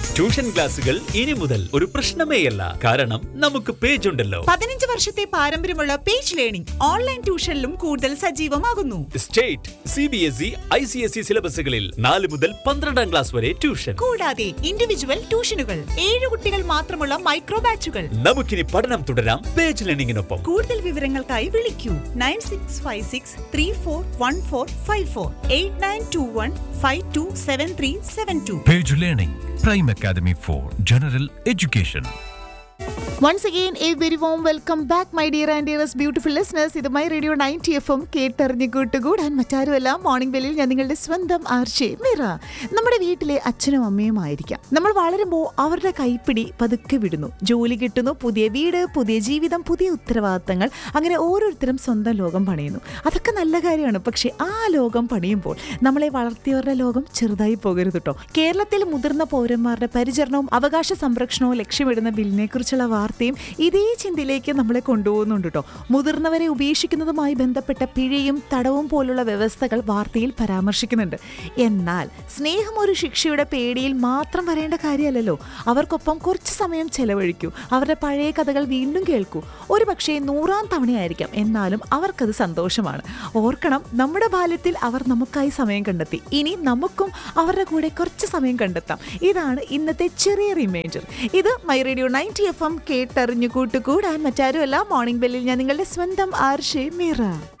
Tuition ക്ലാസുകൾ ഇനി മുതൽ ഒരു പ്രശ്നമേയല്ല കാരണം നമുക്ക് പേജ് ഉണ്ടല്ലോ പതിനഞ്ച് വർഷത്തെ പാരമ്പര്യമുള്ള പേജ് ലേണിംഗ് ഓൺലൈൻ ട്യൂഷനിലും കൂടുതൽ സജീവമാകുന്നു state C B S E I C S E സിലബസുകളിൽ നാല് മുതൽ പന്ത്രണ്ടാം ക്ലാസ് വരെ ട്യൂഷൻ കൂടാതെ ഇൻഡിവിജ്വൽ ട്യൂഷനുകൾ ഏഴ് കുട്ടികൾ മാത്രമുള്ള മൈക്രോ ബാച്ചുകൾ നമുക്കിനി പഠനം തുടരാം പേജ് ലേണിംഗിനൊപ്പം കൂടുതൽ വിവരങ്ങൾക്കായി വിളിക്കൂ nine six five six three four one four five four eight nine two one five two seven three seven two Page Learning, Prime Academy for General Education. Once again a very warm welcome back my dear and dearest beautiful listeners ഇത് my radio ninety F M കേട്ടറിഞ്ഞ് കൂട്ടുകൂടാൻ മറ്റാരുമല്ല morning വെല്ലിൽ ഞാൻ നിങ്ങളുടെ സ്വന്തം ആർഷേ മിറ നമ്മുടെ വീട്ടിലെ അച്ഛനും അമ്മയും ആയിരിക്കാം നമ്മൾ വളരുമ്പോൾ അവരുടെ കൈപ്പിടി പതുക്കെ വിടുന്നു ജോലി കിട്ടുന്നു പുതിയ വീട് പുതിയ ജീവിതം പുതിയ ഉത്തരവാദിത്തങ്ങൾ അങ്ങനെ ഓരോരുത്തരും സ്വന്തം ലോകം പണിയുന്നു അതൊക്കെ നല്ല കാര്യമാണ് പക്ഷേ ആ ലോകം പണിയുമ്പോൾ നമ്മളെ വളർത്തിയവരുടെ ലോകം ചെറുതായി പോകരുത് കേട്ടോ കേരളത്തിൽ മുതിർന്ന പൗരന്മാരുടെ പരിചരണവും അവകാശ സംരക്ഷണവും ലക്ഷ്യമിടുന്ന ബില്ലിനെ കുറിച്ചുള്ള വാർത്തയും ഇതേ ചിന്തയിലേക്ക് നമ്മളെ കൊണ്ടുപോകുന്നുണ്ട് കേട്ടോ മുതിർന്നവരെ ഉപേക്ഷിക്കുന്നതുമായി ബന്ധപ്പെട്ട പിഴയും തടവും പോലുള്ള വ്യവസ്ഥകൾ വാർത്തയിൽ പരാമർശിക്കുന്നുണ്ട് എന്നാൽ സ്നേഹം ഒരു ശിക്ഷയുടെ പേടിയിൽ മാത്രം വരേണ്ട കാര്യമല്ലല്ലോ അവർക്കൊപ്പം കുറച്ച് സമയം ചെലവഴിക്കൂ അവരുടെ പഴയ കഥകൾ വീണ്ടും കേൾക്കൂ ഒരു പക്ഷേ നൂറാം തവണയായിരിക്കാം എന്നാലും അവർക്കത് സന്തോഷമാണ് ഓർക്കണം നമ്മുടെ ബാല്യത്തിൽ അവർ നമുക്കായി സമയം കണ്ടെത്തി ഇനി നമുക്കും അവരുടെ കൂടെ കുറച്ച് സമയം കണ്ടെത്താം ഇതാണ് ഇന്നത്തെ ചെറിയ റിമൈൻഡർ ഇത് my radio ninety F M കേട്ടറിഞ്ഞു കൂട്ടുകൂടാൻ മറ്റാരുമല്ല മോർണിംഗ് ബെല്ലിൽ ഞാൻ നിങ്ങളുടെ സ്വന്തം ആർഷേ മീറ